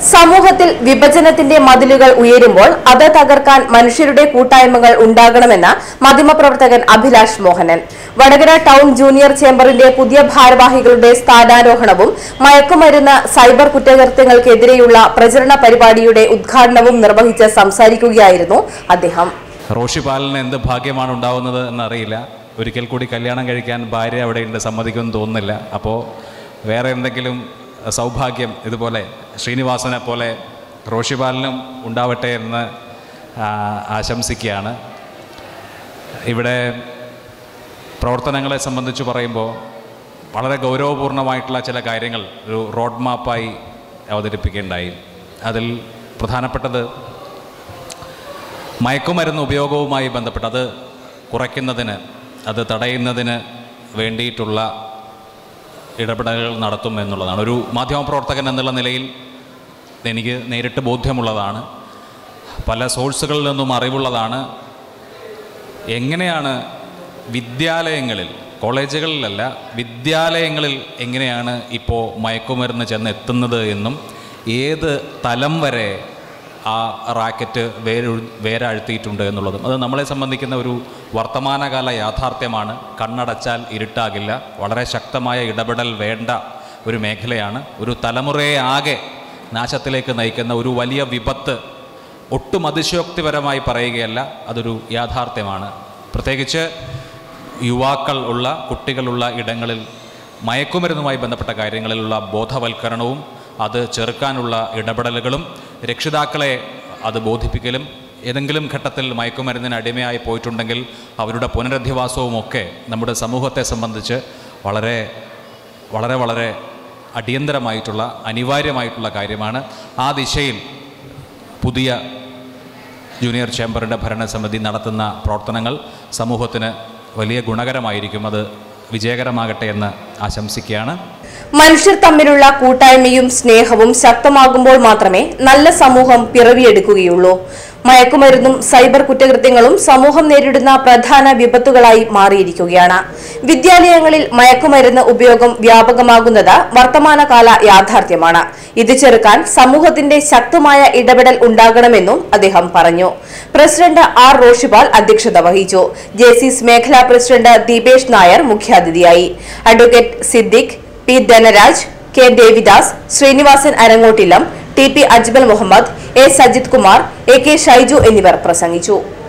സമൂഹത്തിൽ വിഭജനത്തിന്റെ മതിലുകൾ ഉയരുമ്പോൾ അത് തകർക്കാൻ മനുഷ്യരുടെ കൂട്ടായ്മകൾ ഉണ്ടാകണമെന്ന് മാധ്യമപ്രവർത്തകൻ അഭിലാഷ് മോഹനൻ വടകര ടൗൺ ജൂനിയർ ചേംബറിന്റെ പുതിയ ഭാരവാഹികളുടെ സ്ഥാനാരോഹണവും മയക്കുമരുന്ന് സൈബർ കുറ്റകൃത്യങ്ങൾക്കെതിരെയുള്ള പ്രചരണ പരിപാടിയുടെ ഉദ്ഘാടനവും നിർവഹിച്ച് സംസാരിക്കുകയായിരുന്നു അദ്ദേഹം റോഷിപാലിന് എന്ത് ഭാഗ്യമാണ് ഉണ്ടാവുന്നത് എന്നറിയില്ല ഒരിക്കൽ കൂടി കല്യാണം കഴിക്കാൻ ഭാര്യ അവിടെയുണ്ട് സമ്മതിക്കുമെന്ന് തോന്നുന്നില്ല അപ്പോൾ വേറെ എന്തെങ്കിലും സൗഭാഗ്യം ഇതുപോലെ ശ്രീനിവാസനെ പോലെ റോഷിപാലിനും ഉണ്ടാവട്ടെ എന്ന് ആ, ആശംസിക്കുകയാണ് ഇവിടെ പ്രവർത്തനങ്ങളെ സംബന്ധിച്ച് പറയുമ്പോൾ വളരെ ഗൗരവപൂർണ്ണമായിട്ടുള്ള ചില കാര്യങ്ങൾ ഒരു റോഡ് മാപ്പായി അവതരിപ്പിക്കുകയുണ്ടായി അതിൽ പ്രധാനപ്പെട്ടത് മയക്കുമരുന്ന് ഉപയോഗവുമായി ബന്ധപ്പെട്ട് അത് കുറയ്ക്കുന്നതിന് അത് തടയുന്നതിന് വേണ്ടിയിട്ടുള്ള ഇടപെടലുകൾ നടത്തും എന്നുള്ളതാണ് ഒരു മാധ്യമപ്രവർത്തകൻ എന്നുള്ള നിലയിൽ എനിക്ക് നേരിട്ട് ബോധ്യമുള്ളതാണ് പല സോഴ്സുകളിൽ നിന്നും അറിവുള്ളതാണ് എങ്ങനെയാണ് വിദ്യാലയങ്ങളിൽ കോളേജുകളിലല്ല വിദ്യാലയങ്ങളിൽ എങ്ങനെയാണ് ഇപ്പോൾ മയക്കുമരുന്ന് ചെന്ന് എത്തുന്നത് എന്നും ഏത് തലം വരെ ആ റാക്കറ്റ് വേര് വേരാഴ്ത്തിയിട്ടുണ്ട് എന്നുള്ളതും അത് നമ്മളെ സംബന്ധിക്കുന്ന ഒരു വർത്തമാനകാല യാഥാർത്ഥ്യമാണ് കണ്ണടച്ചാൽ ഇരുട്ടാകില്ല വളരെ ശക്തമായ ഇടപെടൽ വേണ്ട ഒരു മേഖലയാണ് ഒരു തലമുറയെ ആകെ നാശത്തിലേക്ക് നയിക്കുന്ന ഒരു വലിയ വിപത്ത് ഒട്ടും അതിശയോക്തിപരമായി പറയുകയല്ല അതൊരു യാഥാർത്ഥ്യമാണ് പ്രത്യേകിച്ച് യുവാക്കൾ ഉള്ള കുട്ടികളുള്ള ഇടങ്ങളിൽ മയക്കുമരുന്നുമായി ബന്ധപ്പെട്ട കാര്യങ്ങളിലുള്ള ബോധവൽക്കരണവും അത് ചെറുക്കാനുള്ള ഇടപെടലുകളും രക്ഷിതാക്കളെ അത് ബോധിപ്പിക്കലും ഏതെങ്കിലും ഘട്ടത്തിൽ മയക്കുമരുന്നിന് അടിമയായി പോയിട്ടുണ്ടെങ്കിൽ അവരുടെ പുനരധിവാസവും ഒക്കെ നമ്മുടെ സമൂഹത്തെ സംബന്ധിച്ച് വളരെ വളരെ വളരെ അടിയന്തരമായിട്ടുള്ള അനിവാര്യമായിട്ടുള്ള കാര്യമാണ് ആ ദിശയിൽ പുതിയ ജൂനിയർ ചേംബറിൻ്റെ ഭരണസമിതി നടത്തുന്ന പ്രവർത്തനങ്ങൾ സമൂഹത്തിന് വലിയ ഗുണകരമായിരിക്കും അത് വിജയകരമാകട്ടെ എന്ന് ആശംസിക്കുകയാണ് മനുഷ്യർ തമ്മിലുള്ള കൂട്ടായ്മയും സ്നേഹവും ശക്തമാകുമ്പോൾ മാത്രമേ നല്ല സമൂഹം പിറവിയെടുക്കുകയുള്ളൂ മയക്കുമരുന്നും സൈബർ കുറ്റകൃത്യങ്ങളും സമൂഹം നേരിടുന്ന പ്രധാന വിപത്തുകളായി മാറിയിരിക്കുകയാണ് വിദ്യാലയങ്ങളിൽ മയക്കുമരുന്ന് ഉപയോഗം വ്യാപകമാകുന്നത് വർത്തമാനകാല യാഥാർത്ഥ്യമാണ് ഇത് ചെറുക്കാൻ സമൂഹത്തിന്റെ ശക്തമായ ഇടപെടൽ ഉണ്ടാകണമെന്നും അദ്ദേഹം പറഞ്ഞു പ്രസിഡന്റ് ആർ റോഷിപാൽ അധ്യക്ഷത വഹിച്ചു ജെസിസ് മേഖലാ പ്രസിഡന്റ് ദീപേഷ് നായർ മുഖ്യാതിഥിയായി advocate Siddique P Dhanaraj K Devidas Srinivasan Arangottillam T P Ajmal Muhammad A Sajith Kumar A K Shaiju എന്നിവർ പ്രസംഗിച്ചു